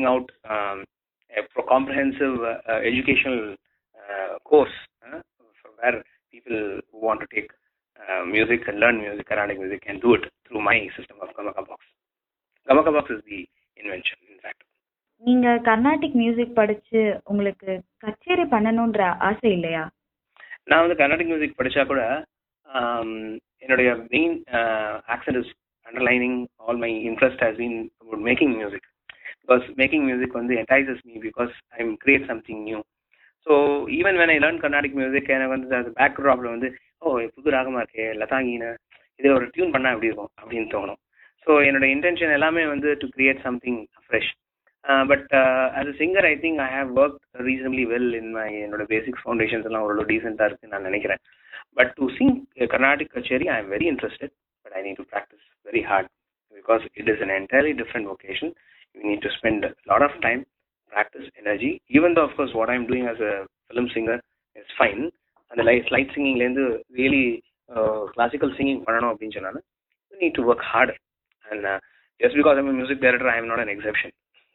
bring out um, a pro- comprehensive uh, uh, educational uh, course uh, for where people who want to take uh, music and learn music, Carnatic music, can do it through my system of Gamaka Box. Gamaka Box is the invention, in fact. நீங்க Carnatic music படிச்சு உங்களுக்கு கச்சேரி பண்ணணும்ன்ற ஆசை இல்லையா நான் வந்து Carnatic music படிச்சா கூட ஆம், என்னுடைய main action is underlining all my interest has been about making music because making music வந்து entices me because I am create something new so even when I learn Carnatic music எனக்கு வந்து அது பேக் ட்ராப்ல வந்து ஓ புது ராகமா இருக்கே லதாங்கின்னு இதில் ஒரு டியூன் பண்ணா எப்படி இருக்கும் அப்படின்னு தோணும் ஸோ என்னோட இன்டென்ஷன் எல்லாமே வந்து to create something fresh but as a singer I think I have work reasonably well in my என்னோட பேசிக்ஸ் ஃபவுண்டேஷன்ஸ் எல்லாம் ஓரளவு டீசெண்டாக இருக்குன்னு நான் நினைக்கிறேன் but to sing Carnatic kutcheri I am very interested but I need to practise very hard because it is an entirely different vocation you need to spend a lot of time practice energy even though of course what i'm doing as a film singer is fine அந்த light light சிங்கிங்லேருந்து really classical singing பண்ணணும் அப்படின்னு சொன்னாலும் you need to work harder and uh, just because i'm a music director i am not an exception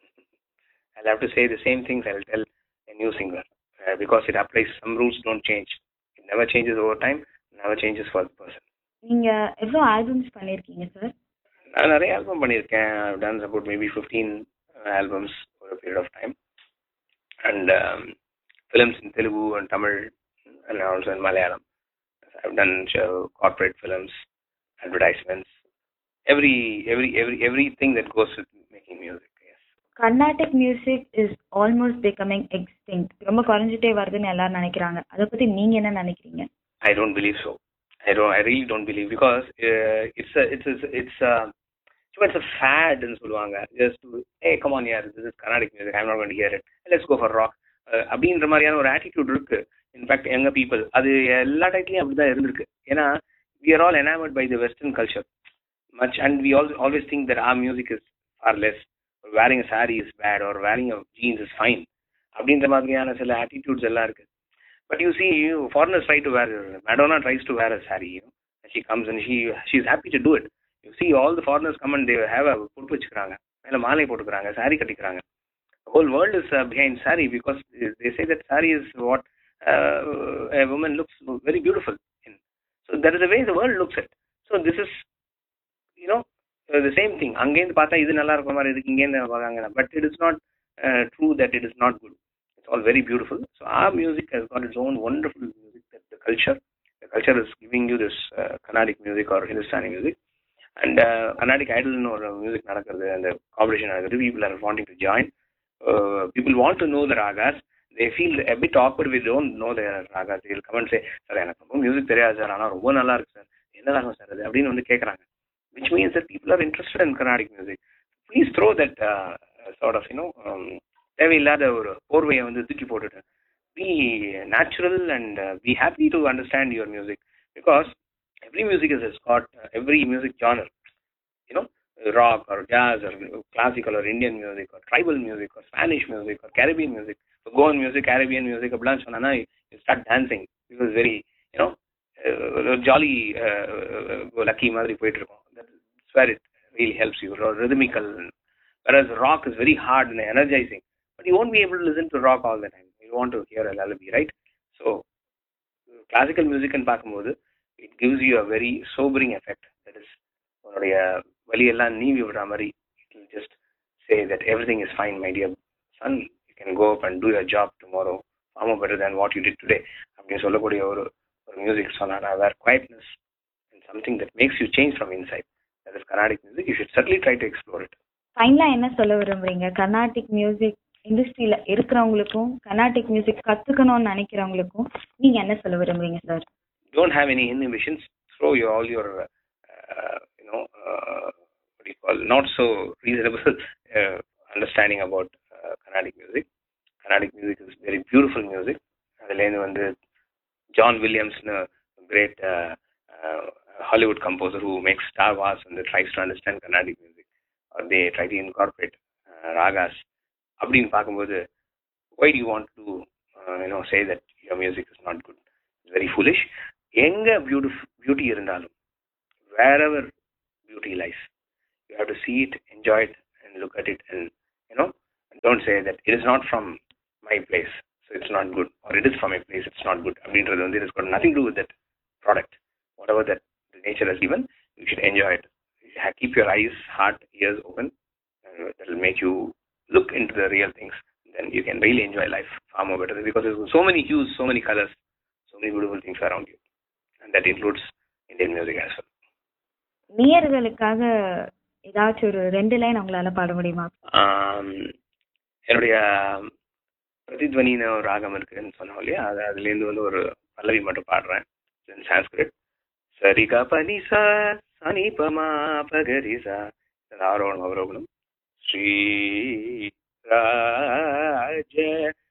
i'll have to say the same things i'll tell a new singer uh, because it applies some rules don't change it never changes over time never changes for the person நீங்க எவ்வளவு albums பண்ணிருக்கீங்க sir நான் நிறைய album பண்ணியிருக்கேன் done about maybe fifteen albums ஒரு period of time and films in Telugu and Tamil and also in Malayalam I've done uh, corporate films, advertisements, every every every everything that goes with making music. Yes. Carnatic music is almost becoming extinct ரொம்ப குறைஞ்சிட்டே வருதுன்னு எல்லாரும் நினைக்கிறாங்க அதை பத்தி நீங்க என்ன நினைக்கிறீங்க I don't believe so. I don't. I really don't believe because uh, it's a it's a, it's a so it's a fad ன்னு சொல்லுவாங்க just to hey come on yeah this is Carnatic music I'm not going to hear it let's go for rock uh, அப்படின்ற மாதிரியான ஒரு attitude இருக்கு in fact எங்க people அது எல்லா டைட்லயும் அப்படிதான் இருந்திருக்கு ஏன்னா we are all enamored by the western culture much and we all always think that our music is far less or wearing a saree is bad or wearing a jeans is fine அப்படின்ற மாதிரியான சில attitudes எல்லாம் இருக்கு But you see, you, foreigners try to wear. Madonna tries to wear a sari. You know, and she comes and she she's happy to do it. You see, all the foreigners come and they have a பொட்டு வச்சுக்கிறாங்க மேல மாலை போட்டுக்கிறாங்க saree கட்டிக்கிறாங்க the whole world is uh, behind saree because they say that saree is what uh, a woman looks very beautiful in. So that is the way the world looks at. So this is, you know, uh, the same thing. அங்கேருந்து பார்த்தா இது நல்லா இருக்கிற மாதிரி இருக்கு இங்கேருந்து பார்க்காங்க but it is not true that it is not good it's all very beautiful. So our music has got its own wonderful music, that the culture. The culture is giving you this uh, Carnatic music or Hindustani music. And uh, Carnatic Idol or music நடக்கிறது and the competition நடக்கிறது people are wanting to join. Uh, people want to know the ragas. They feel a bit awkward if they don't know the ragas. They will come and say, sir எனக்கு ரொம்ப music தெரியாது sir ஆனால் ரொம்ப நல்லா இருக்கு sir என்ன ராகம் sir அது அப்படின்னு வந்து கேட்குறாங்க which means that people are interested in Carnatic music. Please throw that uh, sort of, you know, um, தேவையில்லாத ஒரு போர்வையை வந்து தூக்கி போட்டுட்டு be natural and be happy to understand your music because every music is is God every music genre you know rock or jazz or classical or Indian music or tribal music or Spanish music or Caribbean music Goan music Caribbean music அப்படிலாம் சொன்னா you start dancing because very you know jolly lucky மாதிரி போயிட்டு இருக்கோம் where it really helps you rhythmical whereas rock is very hard and energizing but you won't be able to listen to rock all the time. You want to hear a lullaby, right? So, classical music and பார்க்கும்போது it gives you a very sobering effect. That is, உன்னுடைய வழியெல்லாம் நீவி விடுற மாதிரி it will just say that everything is fine, my dear son. You can go up and do your job tomorrow far more better than what you did today. அப்படின்னு சொல்லக்கூடிய ஒரு ஒரு music சொன்னார் வேர் quietness and something that makes you change from inside. That is Carnatic music. You should certainly try to explore it. ஃபைனலா என்ன சொல்ல விரும்புறீங்க Carnatic music இண்டஸ்ட்ரியில இருக்கிறவங்களுக்கும் கர்நாடிக் மியூசிக் கத்துக்கணும்னு நினைக்கிறவங்களுக்கும் நீங்க என்ன சொல்ல விரும்புறீங்க sir don't have any inhibitions. Throw your, all your, uh, you know, uh, what do you call, not so reasonable uh, understanding about uh, Carnatic music. Carnatic music is very beautiful music. அதுலேருந்து வந்து John வில்லியம்ஸ்னு great Hollywood composer who makes Star Wars and tries to understand Carnatic music or they try to incorporate uh, ragas அப்படின்னு பார்க்கும்போது why do you want to uh, you know say that your music is not good it's very foolish எங்க beauty beauty இருந்தாலும் wherever beauty lies you have to see it enjoy it and look at it and you know don't say that it is not from my place so it's not good or it is from my place it's not good அப்படின்றது வந்து it's got nothing to with that product whatever that nature has given you should enjoy it Ha- keep your eyes heart ears open and that will make you look into the real things then you can really enjoy life far more better because there's so many hues so many colors so many beautiful things around you and that includes indian music as well நேயர்களுக்காக ஏதாச்சும் ஒரு ரெண்டு line உங்களால பாட முடியுமா ஆம், என்னுடைய பிரதித்வனின்னு ஒரு ராகம் இருக்குன்னு சொன்னோம் இல்லையா அது அதுலேருந்து வந்து ஒரு பல்லவி மட்டும் பாடுறேன் சான்ஸ்கிரிட் சரிகா பனிசா சனிபமா பகரிசா ஆரோகணம் அவரோகணம் ஸ்ரீ ராஜ